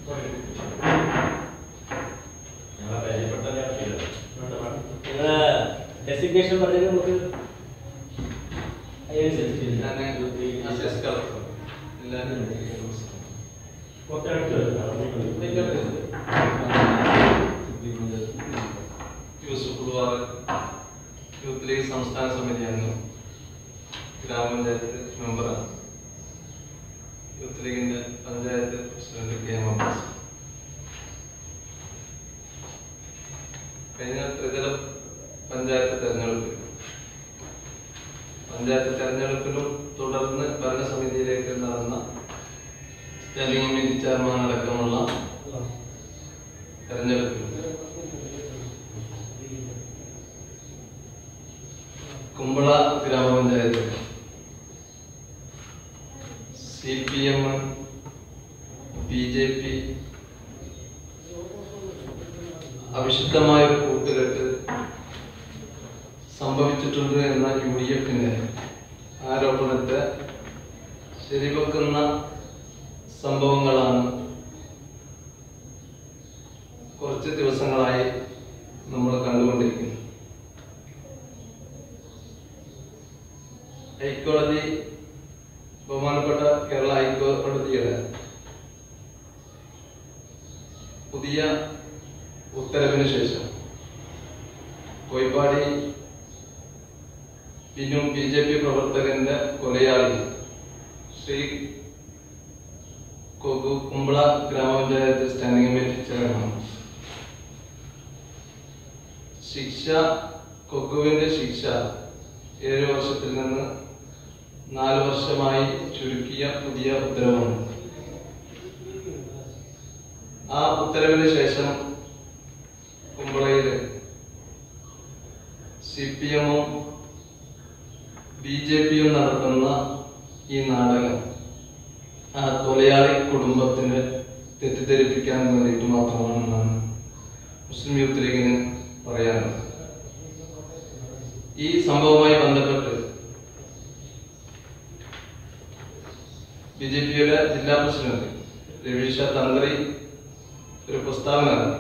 ഞങ്ങളെ പരിചയപ്പെട്ട നിങ്ങളെ ഡെസിഗ്നേഷൻ പറഞ്ഞത് നമുക്ക് അതിനനുസരിച്ച് യൂസുഫ് കുളുവാർ യൂത്ത് ലീഗ് സംസ്ഥാന സമിതി അംഗം ഗ്രാമപഞ്ചായത്ത് മെമ്പറാണ് യൂത്ത് ലീഗിന്റെ panchayat president K M Abbas കഴിഞ്ഞ ത്രിതല പഞ്ചായത്ത് തെരഞ്ഞെടുപ്പിൽ പഞ്ചായത്ത് തെരഞ്ഞെടുപ്പിലും തുടർന്ന് ഭരണസമിതിയിലേക്ക് നടന്ന സ്റ്റാൻഡിംഗ് കമ്മിറ്റി ചെയർമാൻ അടക്കമുള്ള തെരഞ്ഞെടുപ്പിൽ കുമ്പള ഗ്രാമപഞ്ചായത്ത് C P M B J P അവിശുദ്ധമായ ഒരു കൂട്ടുകെട്ട് സംഭവിച്ചിട്ടുണ്ട് എന്ന യു ഡി എഫിന്റെ ആരോപണത്തെ ശരിവെക്കുന്ന സംഭവങ്ങളാണ് കുറച്ച് ദിവസങ്ങളായി നമ്മൾ കണ്ടുകൊണ്ടിരിക്കുന്നത് ഹൈക്കോടതി ബഹുമാനപ്പെട്ട കേരള ഹൈക്കോടതിയുടെ പുതിയ ഉത്തരവിന് ശേഷം കോയിപ്പാടി പിന്നും ബി ജെ പി പ്രവർത്തകന്റെ കൊലയാളി ശ്രീ കൊകു കുമ്പള ഗ്രാമപഞ്ചായത്ത് സ്റ്റാൻഡിംഗ് കമ്മിറ്റി ചെയർമാൻ ശിക്ഷ കൊക്കുവിന്റെ ശിക്ഷ ഏഴ് വർഷത്തിൽ നിന്ന് നാല് വർഷമായി ചുരുക്കിയ പുതിയ ഉത്തരവാണ് ആ ഉത്തരവിന് ശേഷം കുമ്പളയിൽ സി പി എമ്മും ബി ജെ പിയും നടത്തുന്ന ഈ നാടകം ആ കൊലയാളി കുടുംബത്തിനെ തെറ്റിദ്ധരിപ്പിക്കാൻ വേണ്ടിയിട്ട് മാത്രമാണെന്നാണ് മുസ്ലിം യൂത്ത് ലീഗിന് പറയാനുള്ളത് ഈ സംഭവവുമായി ബന്ധപ്പെട്ട് ബി ജെ പിയുടെ ജില്ലാ പ്രസിഡന്റ് രവീഷ തന്ത്രി ഒരു പ്രസ്താവന നടത്തി.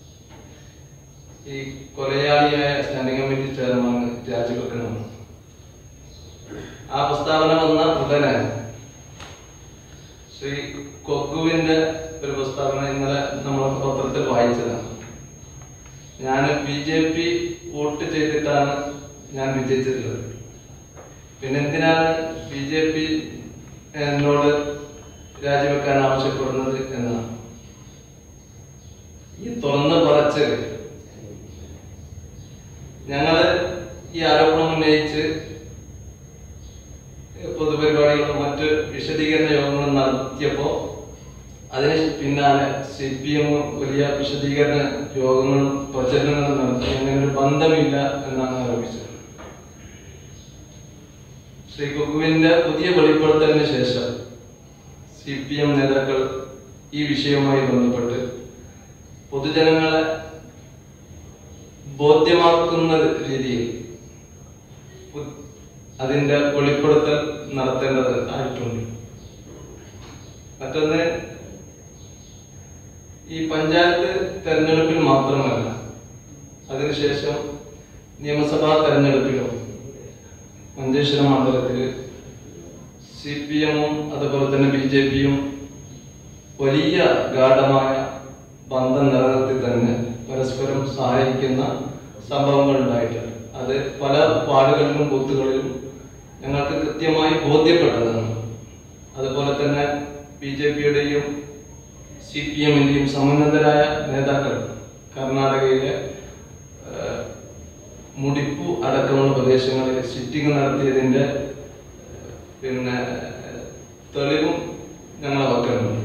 ഈ കൊലയാളിയായ സ്റ്റാൻഡിംഗ് കമ്മിറ്റി ചെയർമാൻ രാജിവെക്കണമെന്ന് ആ പ്രസ്താവന വന്ന ഉടനെ ശ്രീ കൊക്കുവിന്റെ ഒരു പ്രസ്താവന ഇന്നലെ നമ്മൾ പത്രത്തിൽ വായിച്ചതാണ് ഞാൻ ബി ജെ പി വോട്ട് ചെയ്തിട്ടാണ് ഞാൻ വിജയിച്ചിട്ടുള്ളത് പിന്നെ എന്തിനാണ് ബി ജെ പി എന്നോട് രാജിവെക്കാൻ ആവശ്യപ്പെടുന്നത് എന്നാണ് ഈ തുറന്ന് പറച്ചത് ഞങ്ങള് ഈ ആരോപണം ഉന്നയിച്ച് പൊതുപരിപാടികളും മറ്റ് വിശദീകരണ യോഗങ്ങളും നടത്തിയപ്പോ അതിന് പിന്നാലെ സി പി എം വലിയ വിശദീകരണ യോഗങ്ങളും പ്രചരണങ്ങളും നടത്തി അങ്ങനെ ഒരു ബന്ധമില്ല എന്നാണ് ആരോപിച്ചത് ശ്രീ കുക്കുവിന്റെ പുതിയ വെളിപ്പെടുത്തലിന് ശേഷം സി പി എം നേതാക്കൾ ഈ വിഷയവുമായി ബന്ധപ്പെട്ട് പൊതുജനങ്ങളെ ബോധ്യമാക്കുന്ന രീതിയിൽ പു- അതിന്റെ വെളിപ്പെടുത്തൽ നടത്തേണ്ടത് ആയിട്ടുണ്ട് മറ്റൊന്ന് ഈ പഞ്ചായത്ത് തെരഞ്ഞെടുപ്പിൽ മാത്രമല്ല അതിനുശേഷം നിയമസഭാ തെരഞ്ഞെടുപ്പിലും മഞ്ചേശ്വരം മണ്ഡലത്തിൽ സി പി എമ്മും അതുപോലെ തന്നെ ബി ജെ പിയും വലിയ ഗാഠമായ ബന്ധം നിലനിർത്തി തന്നെ പരസ്പരം സഹായിക്കുന്ന സംഭവങ്ങൾ ഉണ്ടായിട്ടുണ്ട് അത് പല വാർഡുകളിലും ബൂത്തുകളിലും ഞങ്ങൾക്ക് കൃത്യമായി ബോധ്യപ്പെട്ടതാണ് അതുപോലെ തന്നെ ബി ജെ പിയുടെയും സി പി എമ്മിന്റെയും സമന്നതരായ നേതാക്കൾ കർണാടകയിലെ ഏഹ്, മുടിപ്പു അടക്കമുള്ള പ്രദേശങ്ങളിൽ സിറ്റിംഗ് നടത്തിയതിന്റെ ഏഹ്, പിന്നെ ഏഹ്, തെളിവും ഞങ്ങളെ പക്കലുണ്ട്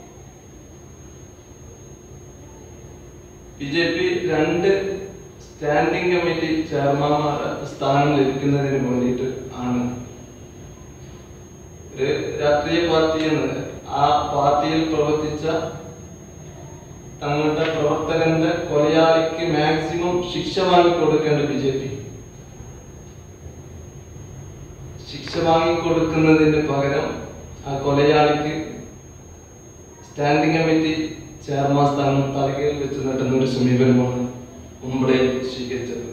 ബി ജെ പി രണ്ട് സ്റ്റാൻഡിംഗ് കമ്മിറ്റി ചെയർമാൻമാരുടെ സ്ഥാനം ലഭിക്കുന്നതിന് വേണ്ടിയിട്ട് ആണ് ഒരു രാഷ്ട്രീയ പാർട്ടി എന്ന് ആ പാർട്ടിയിൽ പ്രവർത്തിച്ച തങ്ങളുടെ പ്രവർത്തകന്റെ കൊലയാളിക്ക് മാക്സിമം ശിക്ഷ വാങ്ങിക്കൊടുക്കേണ്ട ബി ജെ പി ശിക്ഷ വാങ്ങിക്കൊടുക്കുന്നതിന് പകരം ആ കൊലയാളിക്ക് സ്റ്റാൻഡിംഗ് കമ്മിറ്റി ചെയർമാൻ സ്ഥാനം തലകയിൽ വെച്ച് നീട്ടുന്ന ഒരു സമീപനമാണ് മുമ്പടയിൽ സ്വീകരിച്ചത്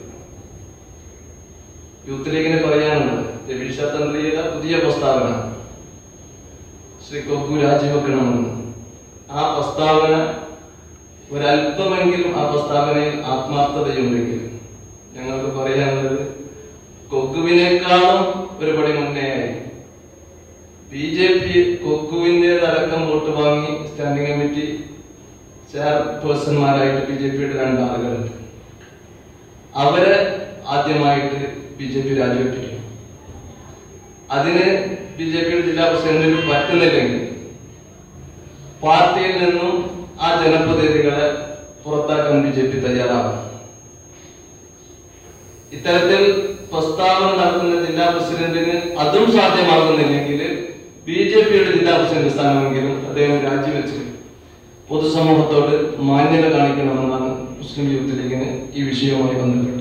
യൂത്ത് ലീഗിന് പറയാനുള്ളത് രവീഷ തന്ത്രിയുടെ പുതിയ പ്രസ്താവന ശ്രീ കൊക്കു രാജിവെക്കണമെന്ന് ആ പ്രസ്താവന ഒരല്പമെങ്കിലും ആ പ്രസ്താവനയിൽ ആത്മാർത്ഥതയുണ്ടെങ്കിൽ ഞങ്ങൾക്ക് പറയാനുള്ളത് കൊക്കുവിനേക്കാളും ഒരുപടി മുന്നേയായി ബി ജെ പി കൊക്കുവിന്റെ അടക്കം വോട്ട് വാങ്ങി സ്റ്റാൻഡിംഗ് കമ്മിറ്റി ചെയർപേഴ്സൺമാരായിട്ട് ബി ജെ പിയുടെ രണ്ടാളുകളുണ്ട് അവരെ ആദ്യമായിട്ട് ബി ജെ പി രാജിവെപ്പിക്കും അതിന് ബി ജെ പിയുടെ ജില്ലാ പ്രസിഡന്റിന് പറ്റുന്നില്ലെങ്കിൽ പാർട്ടിയിൽ നിന്നും ആ ജനപ്രതിനിധികളെ പുറത്താക്കാൻ ബി ജെ പി തയ്യാറാകും ഇത്തരത്തിൽ പ്രസ്താവന നടത്തുന്ന ജില്ലാ പ്രസിഡന്റിന് അതും സാധ്യമാകുന്നില്ലെങ്കിൽ ബി ജെ പിയുടെ ജില്ലാ പ്രസിഡന്റ് സ്ഥാനമെങ്കിലും അദ്ദേഹം രാജിവെച്ച് പൊതുസമൂഹത്തോട് മാന്യത കാണിക്കണമെന്നാണ് മുസ്ലിം യൂത്ത് ലീഗിന് ഈ വിഷയവുമായി ബന്ധപ്പെട്ട്